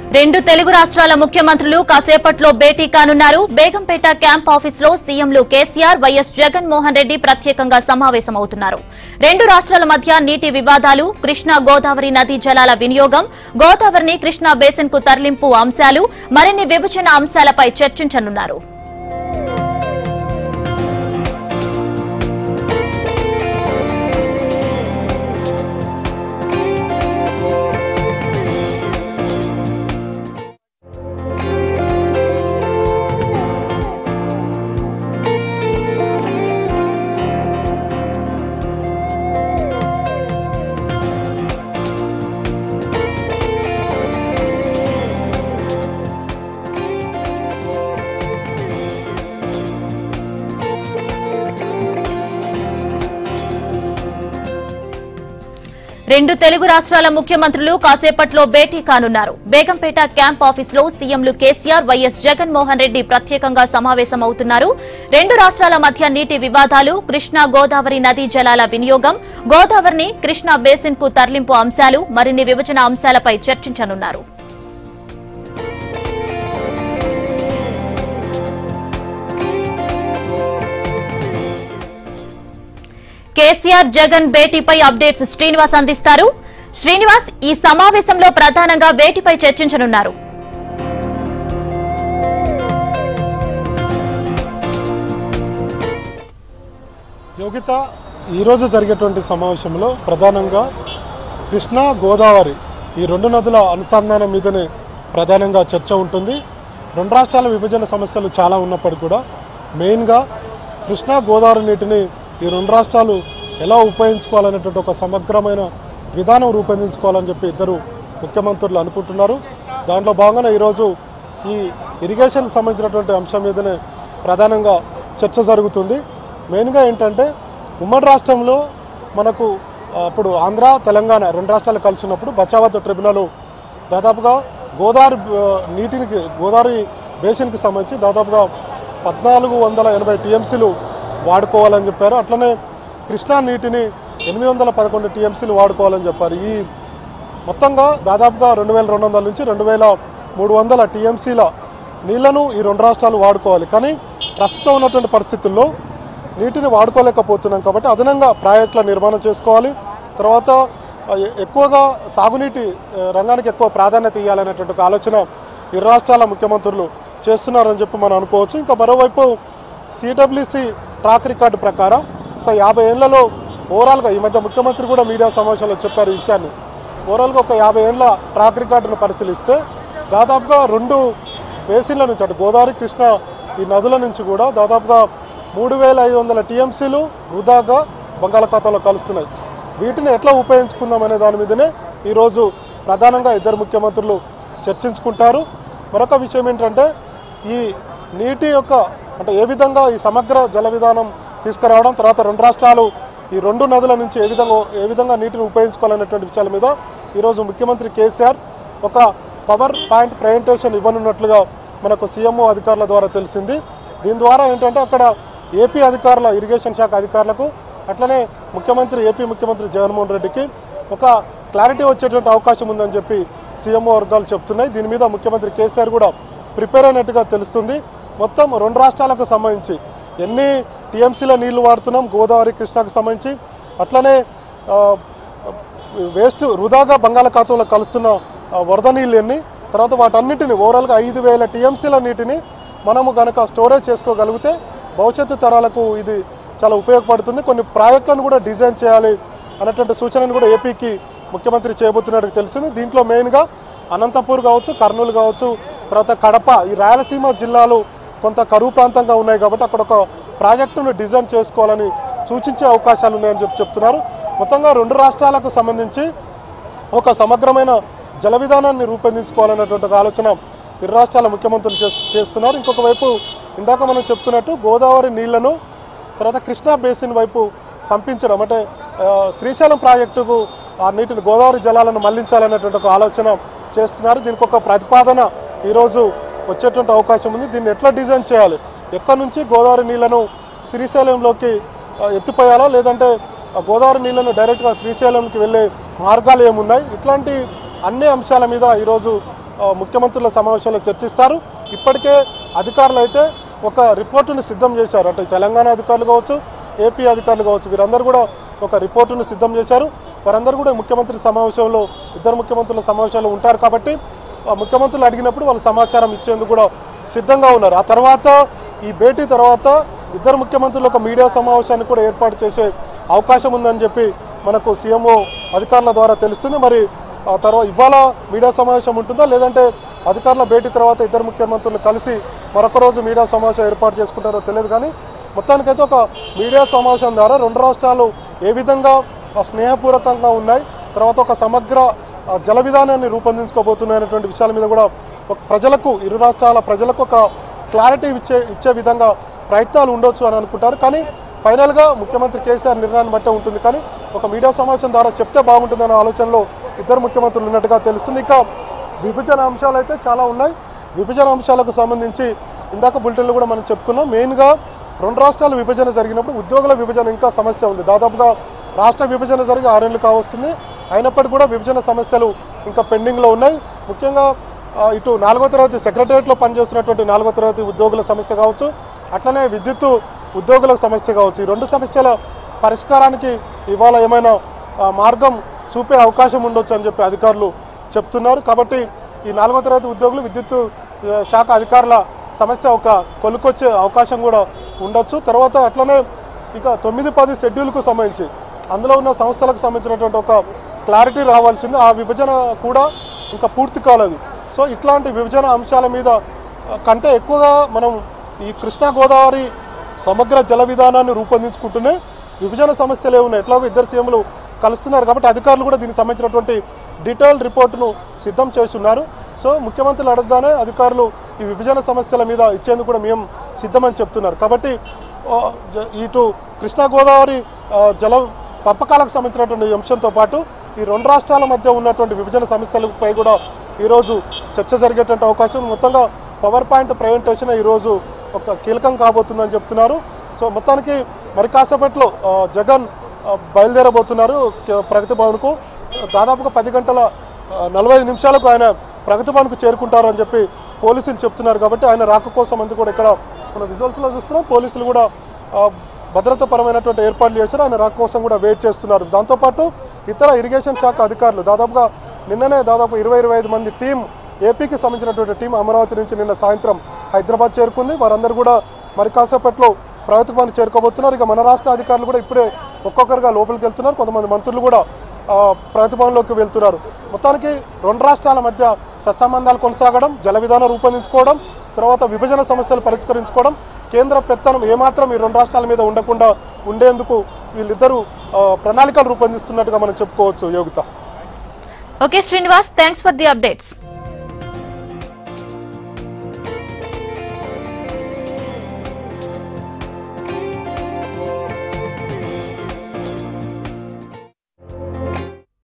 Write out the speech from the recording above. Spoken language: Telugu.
రెండు తెలుగు రాష్ట్రాల ముఖ్యమంత్రులు కాసేపట్లో భేటీ కానున్నారు బేగంపేట క్యాంప్ ఆఫీస్ లో సీఎంలు కేసీఆర్ వైఎస్ జగన్మోహన్ రెడ్డి ప్రత్యేకంగా సమావేశమవుతున్నారు రెండు రాష్ట్రాల మధ్య నీటి వివాదాలు కృష్ణా గోదావరి నదీ జలాల వినియోగం గోదావరిని కృష్ణా బేసిన్ కు తరలింపు అంశాలు మరిన్ని విభజన అంశాలపై చర్చించనున్నారు రెండు తెలుగు రాష్ట్రాల ముఖ్యమంత్రులు కాసేపట్లో భేటీ కానున్నారు బేగంపేట క్యాంప్ ఆఫీస్ లో సీఎంలు కేసీఆర్ వైఎస్ జగన్మోహన్ రెడ్డి ప్రత్యేకంగా సమావేశమవుతున్నారు రెండు రాష్ట్రాల మధ్య నీటి వివాదాలు కృష్ణా గోదావరి నదీ జలాల వినియోగం గోదావరిని కృష్ణా బేసిన్ కు తరలింపు అంశాలు మరిన్ని విభజన అంశాలపై చర్చించనున్నారు కేసీఆర్ జగన్ భేటీపై అప్డేట్స్ శ్రీనివాస్ అందిస్తారు శ్రీనివాస్ ఈ సమావేశంలో ప్రధానంగా భేటీపై చర్చించనున్నారు యోగిత ఈరోజు జరిగేటువంటి సమావేశంలో ప్రధానంగా కృష్ణా గోదావరి ఈ రెండు నదుల అనుసంధానం మీదనే ప్రధానంగా చర్చ ఉంటుంది రెండు రాష్ట్రాల విభజన సమస్యలు చాలా ఉన్నప్పటికీ కూడా మెయిన్గా కృష్ణా గోదావరి నీటిని ఈ రెండు రాష్ట్రాలు ఎలా ఉపయోగించుకోవాలనేటువంటి ఒక సమగ్రమైన విధానం రూపొందించుకోవాలని చెప్పి ఇద్దరు ముఖ్యమంత్రులు అనుకుంటున్నారు దాంట్లో భాగంగా ఈరోజు ఈ ఇరిగేషన్కి సంబంధించినటువంటి అంశం మీదనే ప్రధానంగా చర్చ జరుగుతుంది మెయిన్గా ఏంటంటే ఉమ్మడి రాష్ట్రంలో మనకు ఆ, అప్పుడు ఆంధ్ర తెలంగాణ రెండు రాష్ట్రాలు కలిసినప్పుడు బచావత్ ట్రిబ్యునల్ దాదాపుగా గోదావరి ఆ, నీటిని గోదావరి బేసిన్కి సంబంధించి దాదాపుగా పద్నాలుగు వందల ఎనభై టీఎంసీలు వాడుకోవాలని చెప్పారు అట్లనే కృష్ణా నీటిని ఎనిమిది వందల పదకొండు టీఎంసీలు వాడుకోవాలని చెప్పారు ఈ మొత్తంగా దాదాపుగా రెండు వేల రెండు వందల నుంచి రెండు వేల మూడు వందల టీఎంసీల నీళ్లను ఈ రెండు రాష్ట్రాలు వాడుకోవాలి కానీ ప్రస్తుతం ఉన్నటువంటి పరిస్థితుల్లో నీటిని వాడుకోలేకపోతున్నాం కాబట్టి అదనంగా ప్రాజెక్టుల నిర్మాణం చేసుకోవాలి తర్వాత ఆ, ఎ- ఎక్కువగా సాగునీటి ఆ, రంగానికి ఎక్కువ ప్రాధాన్యత ఇవ్వాలనేటువంటి ఒక ఆలోచన ఇరు రాష్ట్రాల ముఖ్యమంత్రులు చేస్తున్నారని చెప్పి మనం అనుకోవచ్చు ఇంకా మరోవైపు సిడబ్ల్యూసి ట్రాక్ రికార్డు ప్రకారం ఒక యాభై ఏళ్లలో ఓవరాల్గా ఈ మధ్య ముఖ్యమంత్రి కూడా మీడియా సమావేశంలో చెప్పారు ఈ విషయాన్ని ఓవరాల్గా ఒక యాభై ఏళ్ళ ట్రాక్ రికార్డును పరిశీలిస్తే దాదాపుగా రెండు బేసిన్ల నుంచి అటు గోదావరి కృష్ణ ఈ నదుల నుంచి కూడా దాదాపుగా మూడు వేల ఐదు వందల టీఎంసీలు వృధాగా బంగాళాఖాతంలో కలుస్తున్నాయి వీటిని ఎట్లా ఉపయోగించుకుందాం అనే దాని మీదనే ఈరోజు ప్రధానంగా ఇద్దరు ముఖ్యమంత్రులు చర్చించుకుంటారు మరొక విషయం ఏంటంటే ఈ నీటి యొక్క అంటే ఏ విధంగా ఈ సమగ్ర జల విధానం తీసుకురావడం తర్వాత రెండు రాష్ట్రాలు ఈ రెండు నదుల నుంచి ఏ విధంగా ఏ విధంగా నీటిని ఉపయోగించుకోవాలనేటువంటి విషయాల మీద ఈరోజు ముఖ్యమంత్రి కేసీఆర్ ఒక పవర్ పాయింట్ ప్రజెంటేషన్ ఇవ్వనున్నట్లుగా మనకు సీఎంఓ అధికారుల ద్వారా తెలిసింది దీని ద్వారా ఏంటంటే అక్కడ ఏపీ అధికారుల ఇరిగేషన్ శాఖ అధికారులకు అట్లనే ముఖ్యమంత్రి ఏపీ ముఖ్యమంత్రి జగన్మోహన్ రెడ్డికి ఒక క్లారిటీ వచ్చేటువంటి అవకాశం ఉందని చెప్పి సీఎంఓ వర్గాలు చెప్తున్నాయి దీని మీద ముఖ్యమంత్రి కేసీఆర్ కూడా ప్రిపేర్ అయినట్టుగా తెలుస్తుంది మొత్తం రెండు రాష్ట్రాలకు సంబంధించి ఎన్ని టీఎంసీల నీళ్లు వాడుతున్నాం గోదావరి కృష్ణాకు సంబంధించి అట్లనే ఆ, వేస్ట్ వృధాగా బంగాళాఖాతంలో కలుస్తున్న ఆ, వరద నీళ్ళు ఎన్ని తర్వాత వాటన్నిటిని ఓవరాల్గా ఐదు వేల టీఎంసీల నీటిని మనము గనక స్టోరేజ్ చేసుకోగలిగితే భవిష్యత్తు తరాలకు ఇది చాలా ఉపయోగపడుతుంది కొన్ని ప్రాజెక్టులను కూడా డిజైన్ చేయాలి అన్నటువంటి సూచనను కూడా ఏపీకి ముఖ్యమంత్రి చేయబోతున్నట్టు తెలిసింది దీంట్లో మెయిన్గా అనంతపూర్ కావచ్చు కర్నూలు కావచ్చు తర్వాత కడప ఈ రాయలసీమ జిల్లాలు కొంత కరువు ప్రాంతంగా ఉన్నాయి కాబట్టి అక్కడ ఒక ప్రాజెక్టును డిజైన్ చేసుకోవాలని సూచించే అవకాశాలు ఉన్నాయని చెప్పి చెప్తున్నారు మొత్తంగా రెండు రాష్ట్రాలకు సంబంధించి ఒక సమగ్రమైన జల విధానాన్ని రూపొందించుకోవాలన్నటువంటి ఒక ఆలోచన ఇరు రాష్ట్రాల ముఖ్యమంత్రులు చేస్- చేస్తున్నారు ఇంకొక వైపు ఇందాక మనం చెప్తున్నట్టు గోదావరి నీళ్లను తర్వాత కృష్ణా బేసిన్ వైపు పంపించడం అంటే ఆ, శ్రీశైలం ప్రాజెక్టుకు ఆ నీటిని గోదావరి జలాలను మళ్లించాలనేటువంటి ఒక ఆలోచన చేస్తున్నారు దీనికి ఒక ప్రతిపాదన ఈరోజు వచ్చేటువంటి అవకాశం ఉంది దీన్ని ఎట్లా డిజైన్ చేయాలి ఎక్కడి నుంచి గోదావరి నీళ్లను శ్రీశైలంలోకి ఆ, ఎత్తిపోయాలా లేదంటే ఆ గోదావరి నీళ్లను డైరెక్ట్గా శ్రీశైలంకి వెళ్ళే మార్గాలు ఏమున్నాయి ఇట్లాంటి అన్ని అంశాల మీద ఈరోజు ఆ, ముఖ్యమంత్రుల సమావేశంలో చర్చిస్తారు ఇప్పటికే అధికారులు అయితే ఒక రిపోర్టును సిద్ధం చేశారు అంటే తెలంగాణ అధికారులు కావచ్చు ఏపీ అధికారులు కావచ్చు వీరందరూ కూడా ఒక రిపోర్టును సిద్ధం చేశారు వారందరూ కూడా ముఖ్యమంత్రి సమావేశంలో ఇద్దరు ముఖ్యమంత్రుల సమావేశంలో ఉంటారు కాబట్టి ఆ ముఖ్యమంత్రులు అడిగినప్పుడు వాళ్ళు సమాచారం ఇచ్చేందుకు కూడా సిద్ధంగా ఉన్నారు ఆ తర్వాత ఈ భేటీ తర్వాత ఇద్దరు ముఖ్యమంత్రులు ఒక మీడియా సమావేశాన్ని కూడా ఏర్పాటు చేసే అవకాశం ఉందని చెప్పి మనకు సీఎంఓ అధికారుల ద్వారా తెలుస్తుంది మరి ఆ తర్వాత ఇవాళ మీడియా సమావేశం ఉంటుందా లేదంటే అధికారుల భేటీ తర్వాత ఇద్దరు ముఖ్యమంత్రులు కలిసి మరొక రోజు మీడియా సమావేశం ఏర్పాటు చేసుకుంటారో తెలియదు కానీ మొత్తానికైతే ఒక మీడియా సమావేశం ద్వారా రెండు రాష్ట్రాలు ఏ విధంగా ఆ, స్నేహపూర్వకంగా ఉన్నాయి తర్వాత ఒక సమగ్ర ఆ, జల విధానాన్ని రూపొందించుకోబోతున్నాయి అనేటువంటి విషయాల మీద కూడా ఒక ప్రజలకు ఇరు రాష్ట్రాల ప్రజలకు ఒక క్లారిటీ ఇచ్చే ఇచ్చే విధంగా ప్రయత్నాలు ఉండొచ్చు అని అనుకుంటారు కానీ ఫైనల్గా ముఖ్యమంత్రి కేసీఆర్ నిర్ణయాన్ని బట్టే ఉంటుంది కానీ ఒక మీడియా సమావేశం ద్వారా చెప్తే బాగుంటుందనే ఆలోచనలో ఇద్దరు ముఖ్యమంత్రులు ఉన్నట్టుగా తెలుస్తుంది ఇక విభజన అంశాలు అయితే చాలా ఉన్నాయి విభజన అంశాలకు సంబంధించి ఇందాక బులెటిన్లో కూడా మనం చెప్పుకున్నాం మెయిన్గా రెండు రాష్ట్రాల విభజన జరిగినప్పుడు ఉద్యోగుల విభజన ఇంకా సమస్య ఉంది దాదాపుగా రాష్ట్ర విభజన జరిగి ఆరేళ్ళు కావస్తుంది అయినప్పటికీ కూడా విభజన సమస్యలు ఇంకా పెండింగ్లో ఉన్నాయి ముఖ్యంగా ఆ, ఇటు నాలుగో తరగతి సెక్రటరియట్లో పనిచేస్తున్నటువంటి నాలుగో తరగతి ఉద్యోగుల సమస్య కావచ్చు అట్లనే విద్యుత్తు ఉద్యోగుల సమస్య కావచ్చు ఈ రెండు సమస్యల పరిష్కారానికి ఇవాళ ఏమైనా ఆ, మార్గం చూపే అవకాశం ఉండొచ్చు అని చెప్పి అధికారులు చెప్తున్నారు కాబట్టి ఈ నాలుగో తరగతి ఉద్యోగులు విద్యుత్తు ఆ, శాఖ అధికారుల సమస్య ఒక కొలుకొచ్చే అవకాశం కూడా ఉండొచ్చు తర్వాత అట్లనే ఇక తొమ్మిది పది షెడ్యూల్కు సంబంధించి అందులో ఉన్న సంస్థలకు సంబంధించినటువంటి ఒక క్లారిటీ రావాల్సింది ఆ విభజన కూడా ఇంకా పూర్తి కాలేదు సో ఇట్లాంటి విభజన అంశాల మీద ఆ, కంటే ఎక్కువగా మనం ఈ కృష్ణా గోదావరి సమగ్ర జల విధానాన్ని రూపొందించుకుంటూనే విభజన సమస్యలు ఏమున్నాయి ఎట్లాగో ఇద్దరు సీఎంలు కలుస్తున్నారు కాబట్టి అధికారులు కూడా దీనికి సంబంధించినటువంటి డీటెయిల్ రిపోర్టును సిద్ధం చేస్తున్నారు సో ముఖ్యమంత్రులు అడగగానే అధికారులు ఈ విభజన సమస్యల మీద ఇచ్చేందుకు కూడా మేము సిద్ధమని చెప్తున్నారు కాబట్టి ఓ, జ- ఇటు కృష్ణా గోదావరి ఆ, జల పంపకాలకు సంబంధించినటువంటి అంశంతో పాటు ఈ రెండు రాష్ట్రాల మధ్య ఉన్నటువంటి విభజన సమస్యలపై కూడా ఈరోజు చర్చ జరిగేటువంటి అవకాశం ఉంది. మొత్తంగా పవర్ పాయింట్ ప్రజెంటేషన్ ఈరోజు ఒక కీలకం కాబోతుందని చెప్తున్నారు సో మొత్తానికి మరి కాసేపట్లో ఆ, జగన్ ఆ, బయలుదేరబోతున్నారు కే- ప్రగతి భవన్కు దాదాపుగా పది గంటల ఆ, నలభై ఐదు నిమిషాలకు ఆయన ప్రగతి భవన్కు చేరుకుంటారు అని చెప్పి పోలీసులు చెప్తున్నారు కాబట్టి ఆయన రాక కోసం అందు కూడా ఇక్కడ మన విజువల్స్లో చూస్తున్నాం పోలీసులు కూడా ఆ, భద్రతాపరమైనటువంటి ఏర్పాట్లు చేశారు ఆయన రాక కోసం కూడా వెయిట్ చేస్తున్నారు దాంతోపాటు ఇతర ఇరిగేషన్ శాఖ అధికారులు దాదాపుగా నిన్ననే దాదాపు ఇరవై ఇరవై ఐదు మంది టీం ఏపీకి సంబంధించినటువంటి టీం అమరావతి నుంచి నిన్న సాయంత్రం హైదరాబాద్ చేరుకుంది వారందరూ కూడా మరి కాసేపట్లో ప్రగతి భవన్ చేరుకోబోతున్నారు ఇక మన రాష్ట్ర అధికారులు కూడా ఇప్పుడే ఒక్కొక్కరుగా లోపలికి వెళ్తున్నారు కొంతమంది మంత్రులు కూడా ఆ, ప్రగతి భవన్లోకి వెళ్తున్నారు మొత్తానికి రెండు రాష్ట్రాల మధ్య సత్సంబంధాలు కొనసాగడం జల విధానం రూపొందించుకోవడం తర్వాత విభజన సమస్యలు పరిష్కరించుకోవడం కేంద్ర పెత్తనం ఏమాత్రం ఈ రెండు రాష్ట్రాల మీద ఉండకుండా ఉండేందుకు వీళ్ళిద్దరూ ఆ, ప్రణాళికలు రూపొందిస్తున్నట్టుగా మనం చెప్పుకోవచ్చు Yogita okay Srinivas thanks for the updates